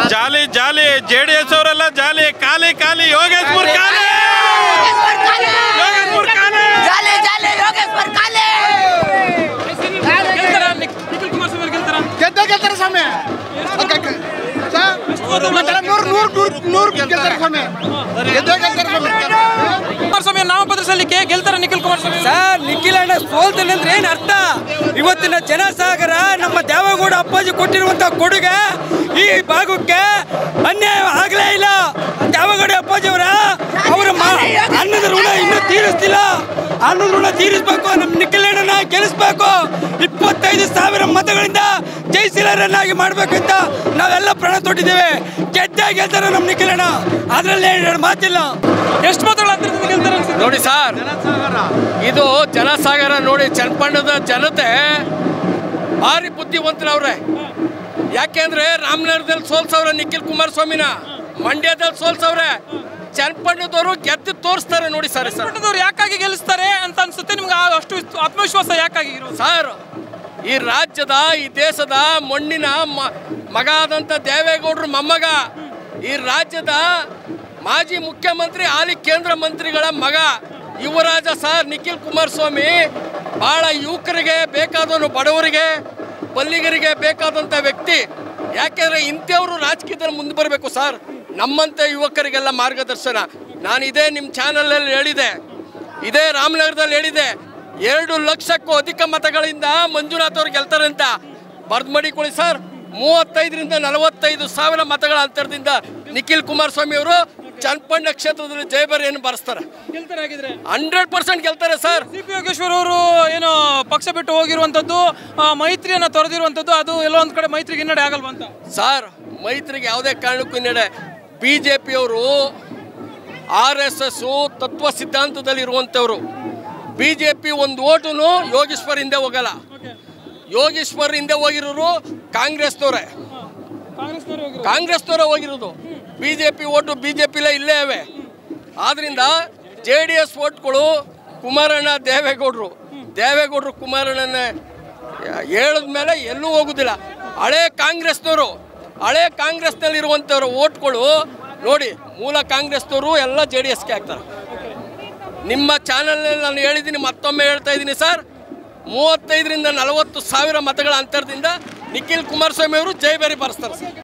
ಜಾಲಿ jolly J D S ಅವರೆಲ್ಲ jolly ಖಾಲಿ ಖಾಲಿ ಯೋಗೇಶ್ಪುರ್ ಖಾಲಿ ಯೋಗೇಶ್ಪುರ್ ಖಾಲಿ ಜಾಲೆ ಜಾಲೆ ಯೋಗೇಶ್ವರ್ ಕಾಲೇ ಗೆಲ್ತಾರ ನಿಖ್- ನಿಖಿಲ್ ಕುಮಾರಸ್ವಾಮಿ ಅವ್ರು ಗೆಲ್ತಾರ ಗೆದ್ದೇ ಗೆಲ್ತಾರೆ ಸ್ವಾಮಿ ನೂರು ನೂರು ನೂರು ನೂರು ಗೆಲ್ತಾರೆ ಸ್ವಾಮಿ ಗೆದ್ದೇ ಗೆಲ್ತಾರೆ ಸ್ವಾಮಿ ಕುಮಾರಸ್ವಾಮಿ ನಾಮಪತ್ರ ಸಲ್ಲಿಕೆ ಗೆಲ್ತಾರ ನಿಖಿಲ್ ಕುಮಾರಸ್ವಾಮಿ ಸರ್ ನಿಖಿಲ್ ಅಣ್ಣ ಸೋಲ್ತಾನೆ ಅಂದ್ರೆ ಏನ್ ಅರ್ಥ ಇವತ್ತಿನ ಜನಸಾಗರ ನಮ್ಮ ದೇವೇಗೌಡ ಅಪ್ಪಾಜಿ ಕೊಟ್ಟಿರುವಂತ ಕೊಡುಗೆ ಈ ಭಾಗಕ್ಕೆ ಅನ್ಯಾಯ ಆಗ್ಲೇ ಇಲ್ಲ ದೇವೇಗೌಡ ಅಪ್ಪಾಜಿ ಅವರ ಅವರ ಅನ್ನದ ಋಣ ಇನ್ನೂ ತೀರಿಸ್ತಿಲ್ಲ ಅನ್ನದ ಋಣ ತೀರಿಸ್ಬೇಕು ನಮ್ಮ ನಿಖಿಲ್ ಅಣ್ಣನ ಗೆಲ್ಲಿಸ್ಬೇಕು ಇಪ್ಪತ್ತೈದು ಸಾವಿರ ಮತಗಳಿಂದ ಜಯಶೀಲರನ್ನಾಗಿ ಮಾಡ್ಬೇಕಂತ ನಾವೆಲ್ಲ ಪ್ರಾಣ ತೊಟ್ಟಿದ್ದೇವೆ ಗೆದ್ದೇ ಗೆಲ್ತಾರೆ ನಮ್ಮ ನಿಖಿಲ್ ಅಣ್ಣ ಅದ್ರಲ್ಲಿ ಎರಡು ಮಾತಿಲ್ಲ ಎಷ್ಟು ಮತಗಳ ಅಂತರದಿಂದ ಗೆಲ್ತಾರ ಅನ್ಸುತ್ತೆ ನೋಡಿ ಸರ್ ಇದು ಜನಸಾಗರ ನೋಡಿ ಚನ್ನಪಣ್ಣದ ಜನತೆ ಭಾರಿ ಬುದ್ಧಿವಂತರವ್ರೆ ಯಾಕೆಂದ್ರೆ ರಾಮನಗರದಲ್ಲಿ ಸೋಲ್ಸವ್ರೆ ನಿಖಿಲ್ ಕುಮಾರಸ್ವಾಮಿನ ಮಂಡ್ಯದಲ್ಲಿ ಸೋಲ್ಸವ್ರೆ ಚನ್ನಪಣ್ಣದವರು ಗೆದ್ದು ತೋರಿಸ್ತಾರೆ ನೋಡಿ ಸರ್ ಸರ್ ಪಟ್ಟದವ್ರು ಯಾಕಾಗಿ ಗೆಲ್ಲಿಸ್ತಾರೆ ಅಂತ ಅನ್ಸುತ್ತೆ ನಿಮ್ಗೆ ಆ ಅಷ್ಟು ಆತ್ಮವಿಶ್ವಾಸ ಯಾಕಾಗಿ ಇರೋದು ಸರ್ ಈ ರಾಜ್ಯದ ಈ ದೇಶದ ಮಣ್ಣಿನ ಮ- ಮಗ ಆದಂಥ ದೇವೇಗೌಡರು ಮೊಮ್ಮಗ ಈ ರಾಜ್ಯದ ಮಾಜಿ ಮುಖ್ಯಮಂತ್ರಿ ಹಾಲಿ ಕೇಂದ್ರ ಮಂತ್ರಿಗಳ ಮಗ ಯುವರಾಜ ಸರ್ ನಿಖಿಲ್ ಕುಮಾರಸ್ವಾಮಿ ಬಹಳ ಯುವಕರಿಗೆ ಬೇಕಾದವನು ಬಡವರಿಗೆ ಬಲ್ಲಿಗರಿಗೆ ಬೇಕಾದಂಥ ವ್ಯಕ್ತಿ ಯಾಕೆಂದ್ರೆ ಇಂಥವ್ರು ರಾಜಕೀಯದಲ್ಲಿ ಮುಂದೆ ಬರಬೇಕು ಸರ್ ನಮ್ಮಂಥ ಯುವಕರಿಗೆಲ್ಲ ಮಾರ್ಗದರ್ಶನ ನಾನು ಇದೇ ನಿಮ್ಮ ಚಾನಲಲ್ಲಿ ಹೇಳಿದೆ ಇದೇ ರಾಮನಗರದಲ್ಲಿ ಹೇಳಿದೆ ಎರಡು ಲಕ್ಷಕ್ಕೂ ಅಧಿಕ ಮತಗಳಿಂದ ಮಂಜುನಾಥ್ ಅವ್ರು ಗೆಲ್ತಾರೆ ಅಂತ ಬರ್ದ್ ಮಾಡಿಕೊಳ್ಳಿ ಸರ್ ಮೂವತ್ತೈದರಿಂದ ನಲವತ್ತೈದು ಸಾವಿರ ಮತಗಳ ಅಂತರದಿಂದ ನಿಖಿಲ್ ಕುಮಾರಸ್ವಾಮಿ ಅವರು ಚನ್ನಪಣ್ಣ ಕ್ಷೇತ್ರದಲ್ಲಿ ಜಯಬರಿಯನ್ನು ಬರೆಸ್ತಾರೆ ಗೆಲ್ತಾರೆ ಆಗಿದ್ರೆ ಹಂಡ್ರೆಡ್ ಪರ್ಸೆಂಟ್ ಗೆಲ್ತಾರೆ ಸರ್ ಸಿ ಪಿ ಯೋಗೇಶ್ವರ್ ಅವರು ಏನು ಪಕ್ಷ ಬಿಟ್ಟು ಹೋಗಿರುವಂತದ್ದು ಆ, ಮೈತ್ರಿಯನ್ನ ತೊರೆದಿರುವಂತದ್ದು ಅದು ಎಲ್ಲೋ ಒಂದ್ ಕಡೆ ಮೈತ್ರಿಗೆ ಹಿನ್ನಡೆ ಆಗಲ್ವಾ ಅಂತ ಸರ್ ಮೈತ್ರಿಗೆ ಯಾವುದೇ ಕಾರಣಕ್ಕೂ ಹಿನ್ನಡೆ ಬಿ ಜೆ ಪಿಯವರು ಆರ್ ಎಸ್ ಎಸ್ ತತ್ವ ಸಿದ್ಧಾಂತದಲ್ಲಿ ಇರುವಂಥವ್ರು ಬಿ ಜೆ ಪಿ ಒಂದು ಓಟುನು ಯೋಗೇಶ್ವರ್ ಹಿಂದೆ ಹೋಗಲ್ಲ ಯೋಗೇಶ್ವರ್ ಹಿಂದೆ ಹೋಗಿರೋರು ಕಾಂಗ್ರೆಸ್ನವರೇ ಕಾಂಗ್ರೆಸ್ನವರು ಹೋಗಿರೋ ಕಾಂಗ್ರೆಸ್ನವರೇ ಹೋಗಿರೋದು B J P vote B J ಪಿಲೇ ಇಲ್ಲೇ ಇವೆ ಆದ್ರಿಂದ ಜೆ ಡಿ ಎಸ್ ಓಟ್ಗಳು ಕುಮಾರಣ್ಣ ದೇವೇಗೌಡರು ದೇವೇಗೌಡರು ಕುಮಾರಣ್ಣನ ಹೇಳಿದ ಮೇಲೆ ಎಲ್ಲೂ ಹೋಗುದಿಲ್ಲ ಹಳೆ ಕಾಂಗ್ರೆಸ್ನವರು ಹಳೆ ಕಾಂಗ್ರೆಸ್ನಲ್ಲಿರುವಂಥವ್ರ ಓಟ್ಗಳು ನೋಡಿ ಮೂಲ ಕಾಂಗ್ರೆಸ್ನವರು ಎಲ್ಲ ಜೆ ಡಿ ಎಸ್ಗೆ ಹಾಕ್ತಾರೆ ನಿಮ್ಮ ಚಾನಲ್ನಲ್ಲಿ ನಾನು ಹೇಳಿದ್ದೀನಿ ಮತ್ತೊಮ್ಮೆ ಹೇಳ್ತಾ ಇದ್ದೀನಿ ಸರ್ ಮೂವತ್ತೈದರಿಂದ ನಲವತ್ತು ಸಾವಿರ ಮತಗಳ ಅಂತರದಿಂದ ನಿಖಿಲ್ ಕುಮಾರಸ್ವಾಮಿ ಅವರು ಜೈಬೇರಿ ಬರೆಸ್ತಾರೆ ಸರ್